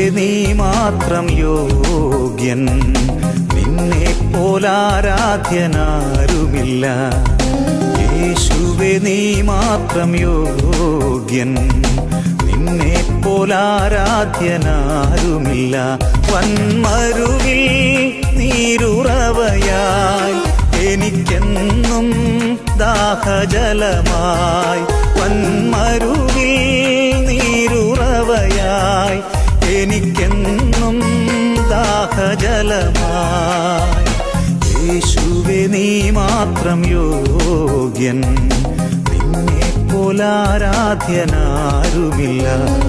നീ മാത്രം യോഗ്യൻ നിന്നെ പോലാരാധ്യനാരുമില്ല യേശുവെ നീ മാത്രം യോഗ്യൻ നിന്നെ പോലാരാധ്യനാരുമില്ല വന്മരുവിൽ നീരുറവയായി എനിക്കെന്നും ദാഹജലമായി വന്മരുവിൽ നീരുറവയായി എനിക്കെന്നും ദാഹജലമായി യേശുവെ നീ മാത്രം യോഗ്യൻ നിന്നെ പോലാരാധ്യനാരുമില്ല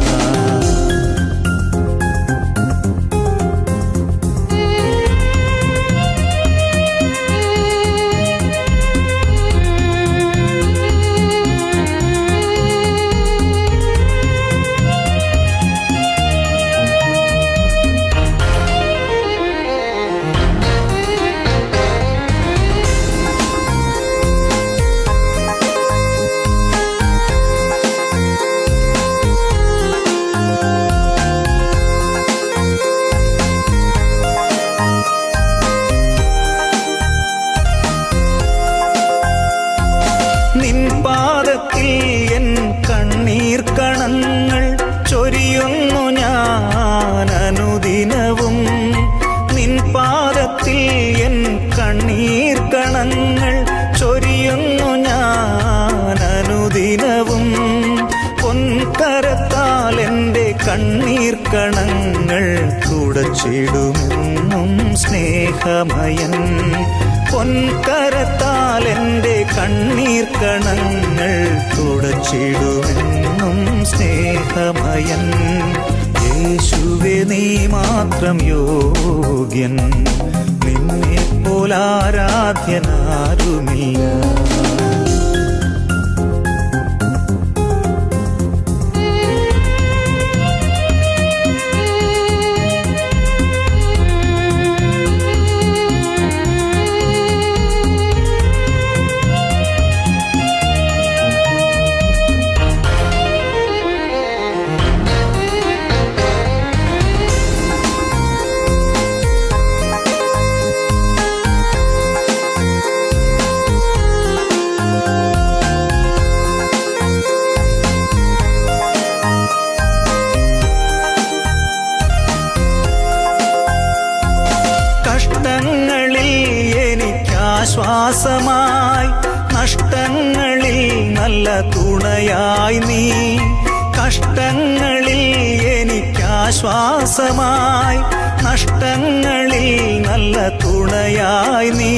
നിൻ പാദത്തിൽ എൻ കണ്ണീർ കണങ്ങൾ ചൊരിയുന്നു ഞാൻ അനുദിനവും നിൻ പാദത്തിൽ എൻ കണ്ണീർ കണങ്ങൾ ചൊരിയുന്നു ഞാൻ അനുദിനവും പൊൻകരത്താൽ എൻ്റെ കണ്ണീർ കണങ്ങൾ തുടച്ചിടുമെന്നും സ്നേഹമയൻ പൊൻകരത്താൽ എൻ്റെ കണ്ണീർ കണങ്ങൾ തുടച്ചിടുമെന്നും സ്നേഹമയൻ യേശുവെ നീ മാത്രം യോഗ്യൻ നിന്നെ പോലാരാധ്യനാരുമില്ല കഷ്ടങ്ങളിൽ എനിക്കാശ്വാസമായി നഷ്ടങ്ങളിൽ നല്ല തുണയായി നീ കഷ്ടങ്ങളിൽ എനിക്കാശ്വാസമായി നഷ്ടങ്ങളിൽ നല്ല തുണയായി നീ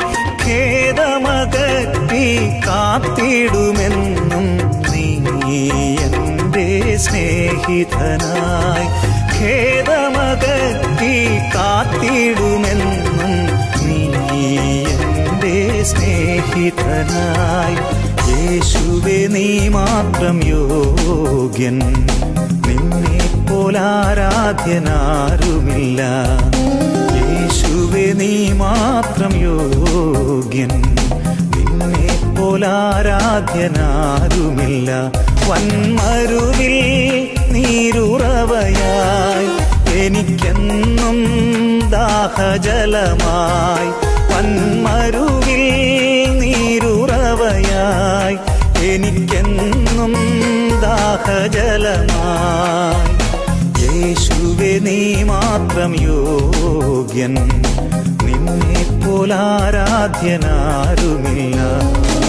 ഖേദമകറ്റി കാത്തിടുമെന്നും നീ എൻ്റെ സ്നേഹിതനായി ഖേദമകറ്റി കാത്തിടുമെന്നും നീ എൻ്റെ സ്നേഹിതനായി യേശുവെ നീ മാത്രം യോഗ്യൻ നിന്നെ പോലാരാധ്യനാരുമില്ല യേശുവെ നീ മാത്രം യോഗ്യൻ നിന്നെ പോലാരാധ്യനാരുമില്ല വന്മരുവിൽ നീരുറവയായി എനിക്കെന്നും ദാഹജലമായി വന്മരുവിൽ നീരുറവയായി എനിക്കെന്നും ദാഹജലമായി യേശുവെ നീ മാത്രം യോഗ്യൻ നിന്നെ പോലാരാധ്യനാരുമില്ല